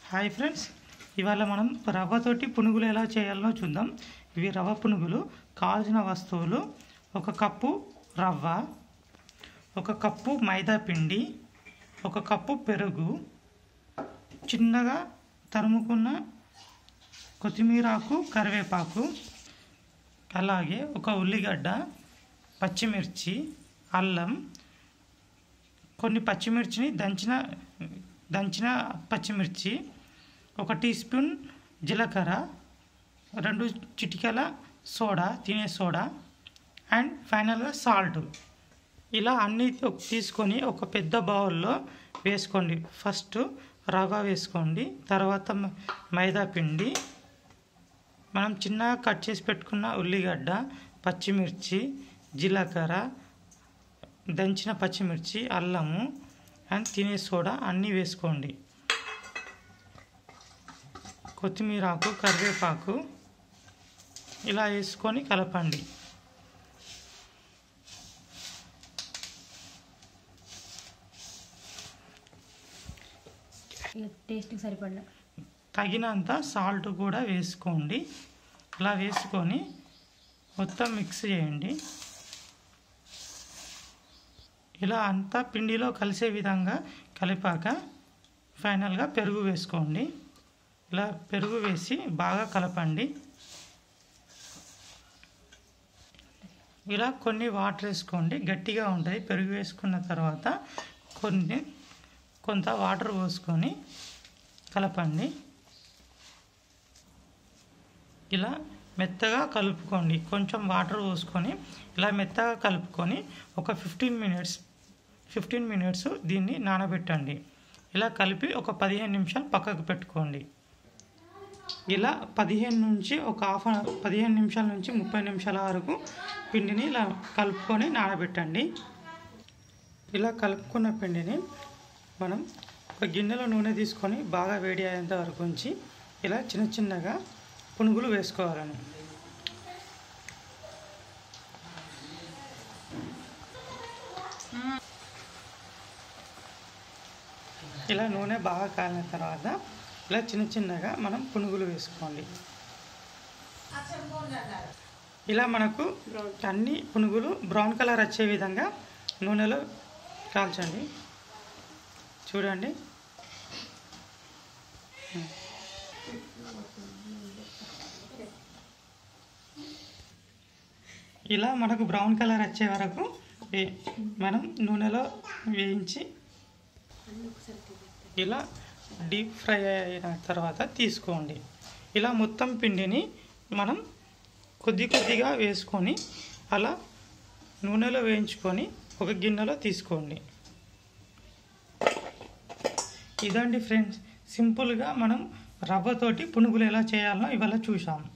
hi friends ఇవాళ మనం రవ్వతోటి పునుగులు ఎలా చేయాలో చూద్దాం ఇవి రవ్వ పునుగులు కావాల్సిన వస్తువులు ఒక కప్పు రవ్వ ఒక కప్పు మైదా పిండి ఒక కప్పు పెరుగు చిన్నగా తరుముకున్న కొత్తిమీరాకు కరివేపాకు అలాగే ఒక ఉల్లిగడ్డ పచ్చిమిర్చి అల్లం కొన్ని పచ్చిమిర్చిని దంచిన దంచిన పచ్చిమిర్చి ఒక టీ స్పూన్ జీలకర్ర రెండు చిటికెల సోడా తినే సోడా అండ్ ఫైనల్గా సాల్ట్ ఇలా అన్నీ ఒక- తీసుకొని ఒక పెద్ద బౌల్లో వేసుకోండి ఫస్ట్ రవ్వ వేసుకోండి తర్వాత మ- మైదా పిండి మనం చిన్నగా కట్ చేసి పెట్టుకున్న ఉల్లిగడ్డ పచ్చిమిర్చి జీలకర్ర దంచిన పచ్చిమిర్చి అల్లము అండ్ తినే సోడా అన్నీ వేసుకోండి కొత్తిమీర ఆకు కరివేపాకు ఇలా వేసుకొని కలపండి ఇక టేస్ట్కి సరిపడిన తగినంత సాల్ట్ కూడా వేసుకోండి ఇలా వేసుకొని మొత్తం మిక్స్ చేయండి ఇలా అంతా పిండిలో కలిసే విధంగా కలిపాక ఫైనల్గా పెరుగు వేసుకోండి ఇలా పెరుగు వేసి బాగా కలపండి ఇలా కొన్ని వాటర్ వేసుకోండి గట్టిగా ఉంటుంది పెరుగు వేసుకున్న తర్వాత కొన్ని కొంత వాటర్ పోసుకొని కలపండి ఇలా మెత్తగా కలుపుకోండి కొంచెం వాటర్ పోసుకొని ఇలా మెత్తగా కలుపుకొని ఒక ఫిఫ్టీన్ మినిట్స్ ఫిఫ్టీన్ మినిట్స్ దీన్ని నానబెట్టండి ఇలా కలిపి ఒక పదిహేను నిమిషాలు పక్కకు పెట్టుకోండి ఇలా పదిహేను నుంచి ఒక హాఫ్ అన్ పదిహేను నిమిషాల నుంచి ముప్పై నిమిషాల వరకు పిండిని ఇలా కలుపుకొని నానబెట్టండి ఇలా కలుపుకున్న పిండిని మనం ఒక గిన్నెలో నూనె తీసుకొని బాగా వేడి అయ్యేంత వరకు ఉంచి ఇలా చిన్న చిన్నగా పునుగులు వేసుకోవాలని ఇలా నూనె బాగా కాలిన తర్వాత ఇలా చిన్న చిన్నగా మనం పునుగులు వేసుకోండి ఇలా మనకు అన్ని పునుగులు బ్రౌన్ కలర్ వచ్చే విధంగా నూనెలో కాల్చండి చూడండి ఇలా మనకు బ్రౌన్ కలర్ వచ్చే వరకు వే- మనం నూనెలో వేయించి ఇలా డీప్ ఫ్రై అయిన తర్వాత తీసుకోండి ఇలా మొత్తం పిండిని మనం కొద్ది కొద్దిగా వేసుకొని అలా నూనెలో వేయించుకొని ఒక గిన్నెలో తీసుకోండి ఇదండి ఫ్రెండ్స్ సింపుల్గా మనం రవ్వతోటి పునుగులు ఎలా చేయాలో ఇవాళ చూసాం